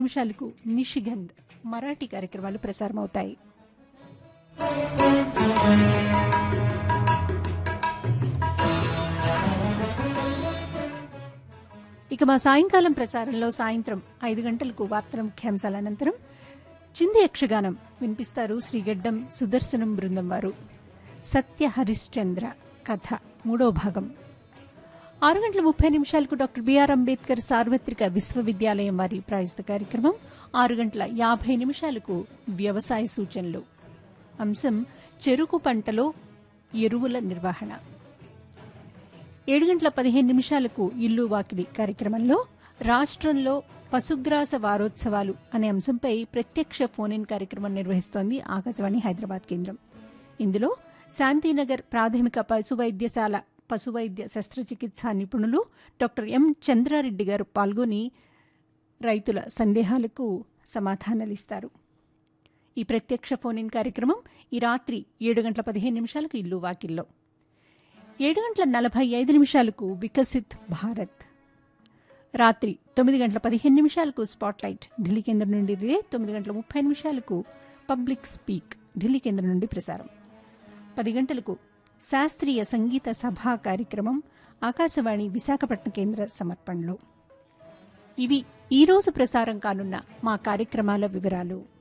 నిమిషాలకు నిషిగంధ్ మరాఠీ కార్యక్రమాలు ప్రసారమవుతాయి ఇక మా సాయంకాలం ప్రసారంలో సాయంత్రం ఐదు గంటలకు వార్తల ముఖ్యాంశాల అనంతరం చింది యక్షగానం వినిపిస్తారు శ్రీగడ్డం సుదర్శనం బృందం వారు సత్య హరిశ్చంద్ర కథ మూడో భాగం ఆరు గంటల ముప్పై నిమిషాలకు డాక్టర్ బిఆర్ అంబేద్కర్ సార్వత్రిక విశ్వవిద్యాలయం వారి ప్రాయోజిత కార్యక్రమం ఆరు గంటల యాభై నిమిషాలకు వ్యవసాయ సూచనలు అంశం చెరుకు పంటలో ఎరువుల నిర్వహణ ఏడు గంటల పదిహేను నిమిషాలకు ఇల్లు వాకిలి కార్యక్రమంలో రాష్ట్రంలో పశుగ్రాస వారోత్సవాలు అనే అంశంపై ప్రత్యక్ష ఫోన్ ఇన్ కార్యక్రమం నిర్వహిస్తోంది ఆకాశవాణి హైదరాబాద్ కేంద్రం ఇందులో శాంతినగర్ ప్రాథమిక పశు వైద్యశాల పశు వైద్య శస్త్రచికిత్సా నిపుణులు డాక్టర్ ఎం చంద్రారెడ్డి గారు పాల్గొని రైతుల సందేహాలకు సమాధానాలిస్తారు ఈ ప్రత్యక్ష ఫోన్ ఇన్ కార్యక్రమం ఈ రాత్రి ఏడు గంటల పదిహేను నిమిషాలకు ఇల్లు వాకిల్లో ఏడు గంటల నలభై ఐదు నిమిషాలకు వికసిత్ భారత్ రాత్రి తొమ్మిది గంటల పదిహేను నిమిషాలకు స్పాట్లైట్ ఢిల్లీ కేంద్రం నుండి రిలే తొమ్మిది గంటల ముప్పై నిమిషాలకు పబ్లిక్ స్పీక్ ఢిల్లీ కేంద్రం నుండి ప్రసారం పది గంటలకు శాస్త్రీయ సంగీత సభా కార్యక్రమం ఆకాశవాణి విశాఖపట్నం కేంద్ర సమర్పణలో ఇవి ఈరోజు ప్రసారం కానున్న మా కార్యక్రమాల వివరాలు